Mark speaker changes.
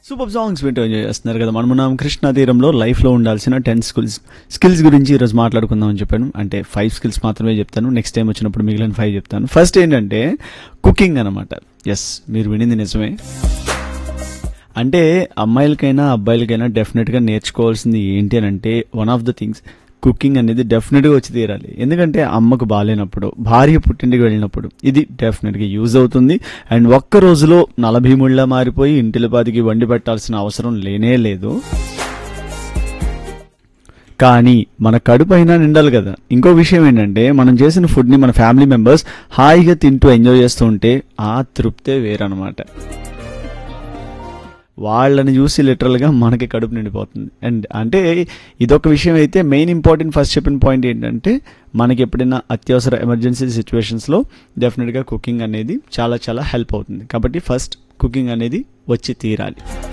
Speaker 1: super songs వింటూ enjoy చేస్తున్నారు కదా మనం మనం కృష్ణా తీరంలో లైఫ్లో ఉండాల్సిన టెన్ స్కిల్స్ స్కిల్స్ గురించి ఈరోజు మాట్లాడుకుందాం అని చెప్పాను అంటే ఫైవ్ స్కిల్స్ మాత్రమే చెప్తాను నెక్స్ట్ టైం వచ్చినప్పుడు మిగిలిన ఫైవ్ చెప్తాను ఫస్ట్ ఏంటంటే కుకింగ్ అనమాట ఎస్ మీరు వినింది నిజమే అంటే అమ్మాయిలకైనా అబ్బాయిలకైనా డెఫినెట్గా నేర్చుకోవాల్సింది ఏంటి అని అంటే one of the things cooking అనేది డెఫినెట్గా వచ్చి తీరాలి ఎందుకంటే అమ్మకు బాగాలేనప్పుడు భార్య పుట్టింటికి వెళ్ళినప్పుడు ఇది డెఫినెట్గా యూజ్ అవుతుంది అండ్ ఒక్క రోజులో నలభై ముళ్ళ మారిపోయి ఇంటిలపాదికి వండి పెట్టాల్సిన అవసరం లేనే లేదు కానీ మన కడుపు అయినా నిండాలి కదా ఇంకో విషయం ఏంటంటే మనం చేసిన ఫుడ్ని మన ఫ్యామిలీ మెంబర్స్ హాయిగా తింటూ ఎంజాయ్ చేస్తూ ఉంటే ఆ తృప్తే వేరనమాట వాళ్ళని చూసి లిటరల్గా మనకి కడుపు నిండిపోతుంది అండ్ అంటే ఇదొక విషయం అయితే మెయిన్ ఇంపార్టెంట్ ఫస్ట్ చెప్పిన పాయింట్ ఏంటంటే మనకి ఎప్పుడైనా అత్యవసర ఎమర్జెన్సీ సిచ్యువేషన్స్లో డెఫినెట్గా కుకింగ్ అనేది చాలా చాలా హెల్ప్ అవుతుంది కాబట్టి ఫస్ట్ కుకింగ్ అనేది వచ్చి తీరాలి